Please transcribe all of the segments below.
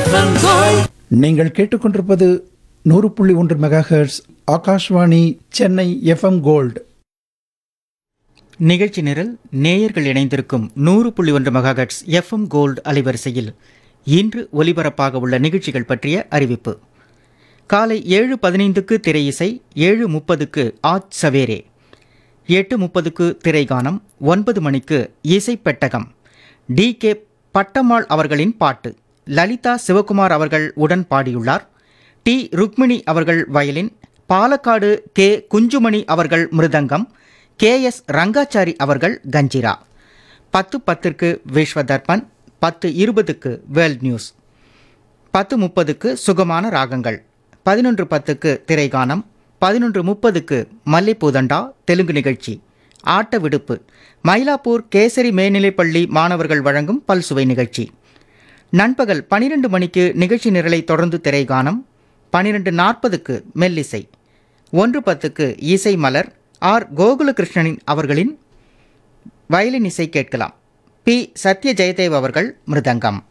FM gold நீங்கள் கேட்டுக்கொண்டிருப்பது நூறு புள்ளி ஒன்று mega hertz Akashvani Chennai FM gold நிகழ்ச்சி நிரல் நேயர்கள் இணைந்திருக்கும் நூறு புள்ளி ஒன்று மெகாஹெட்ஸ் எஃப்எம் கோல்டு அலைவரிசையில் இன்று ஒலிபரப்பாக உள்ள நிகழ்ச்சிகள் பற்றிய அறிவிப்பு காலை ஏழு பதினைந்துக்கு திரை இசை ஏழு முப்பதுக்கு ஆச் சவேரே எட்டு முப்பதுக்கு திரைகானம் ஒன்பது மணிக்கு இசை பெட்டகம் டி கே பட்டம்மாள் அவர்களின் பாட்டு லலிதா சிவகுமார் அவர்கள் உடன் பாடியுள்ளார் டி ருக்மிணி அவர்கள் வயலின் பாலக்காடு கே குஞ்சுமணி அவர்கள் மிருதங்கம் கே எஸ் ரங்காச்சாரி அவர்கள் கஞ்சிரா பத்து பத்திற்கு விஸ்வ தர்பன் பத்து இருபதுக்கு வேர்ல்ட் நியூஸ் பத்து முப்பதுக்கு சுகமான ராகங்கள் பதினொன்று பத்துக்கு திரைகானம் பதினொன்று முப்பதுக்கு மல்லிப்பூதண்டா தெலுங்கு நிகழ்ச்சி ஆட்ட விடுப்பு மயிலாப்பூர் கேசரி மேல்நிலைப்பள்ளி மாணவர்கள் வழங்கும் பல்சுவை நிகழ்ச்சி நண்பகல் பனிரெண்டு மணிக்கு நிகழ்ச்சி நிரலை தொடர்ந்து திரைகானம் பனிரெண்டு நாற்பதுக்கு மெல்லிசை ஒன்று பத்துக்கு இசை மலர் ஆர் கோகுலகிருஷ்ணனின் அவர்களின் வயலின் இசை கேட்கலாம் பி சத்ய ஜெயதேவ் அவர்கள் மிருதங்கம்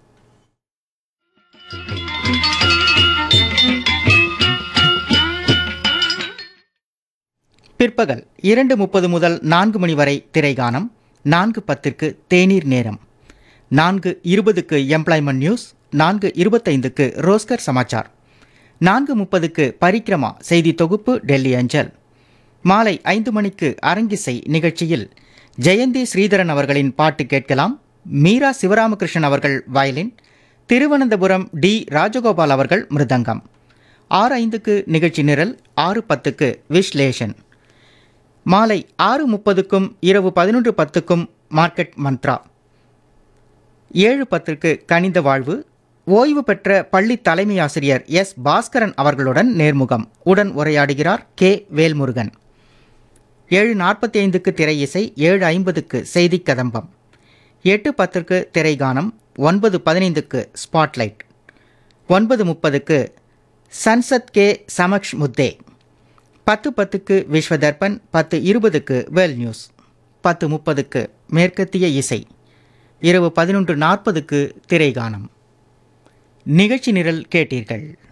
பிற்பகல் இரண்டு முப்பது முதல் நான்கு மணி வரை திரைகானம் நான்கு பத்திற்கு தேநீர் நேரம் நான்கு இருபதுக்கு எம்ப்ளாய்மெண்ட் நியூஸ் நான்கு இருபத்தைந்துக்கு ரோஸ்கர் சமாச்சார் நான்கு முப்பதுக்கு பரிக்ரமா செய்தி தொகுப்பு டெல்லி அஞ்சல் மாலை ஐந்து மணிக்கு அரங்கிசை நிகழ்ச்சியில் ஜெயந்தி ஸ்ரீதரன் அவர்களின் பாட்டு கேட்கலாம் மீரா சிவராமகிருஷ்ணன் அவர்கள் வயலின் திருவனந்தபுரம் டி ராஜகோபால் அவர்கள் மிருதங்கம் ஆறு ஐந்துக்கு நிகழ்ச்சி நிரல் ஆறு பத்துக்கு விஷ்லேஷன் மாலை ஆறு முப்பதுக்கும் இரவு பதினொன்று பத்துக்கும் மார்க்கெட் மந்த்ரா ஏழு பத்திற்கு கனிந்த வாழ்வு ஓய்வு பெற்ற பள்ளி தலைமை ஆசிரியர் எஸ் பாஸ்கரன் அவர்களுடன் நேர்முகம் உடன் உரையாடுகிறார் கே வேல்முருகன் ஏழு நாற்பத்தி ஐந்துக்கு திரை இசை ஏழு ஐம்பதுக்கு செய்தி கதம்பம் எட்டு பத்திற்கு திரைகானம் ஒன்பது பதினைந்துக்கு ஸ்பாட்லைட் ஒன்பது முப்பதுக்கு சன்சத் கே சமக்ஷ் முத்தே பத்து பத்துக்கு விஸ்வ தர்பன் பத்து இருபதுக்கு வேல் நியூஸ் பத்து முப்பதுக்கு மேற்கத்திய இசை இரவு பதினொன்று நாற்பதுக்கு திரைகானம் நிகழ்ச்சி நிரல் கேட்டீர்கள்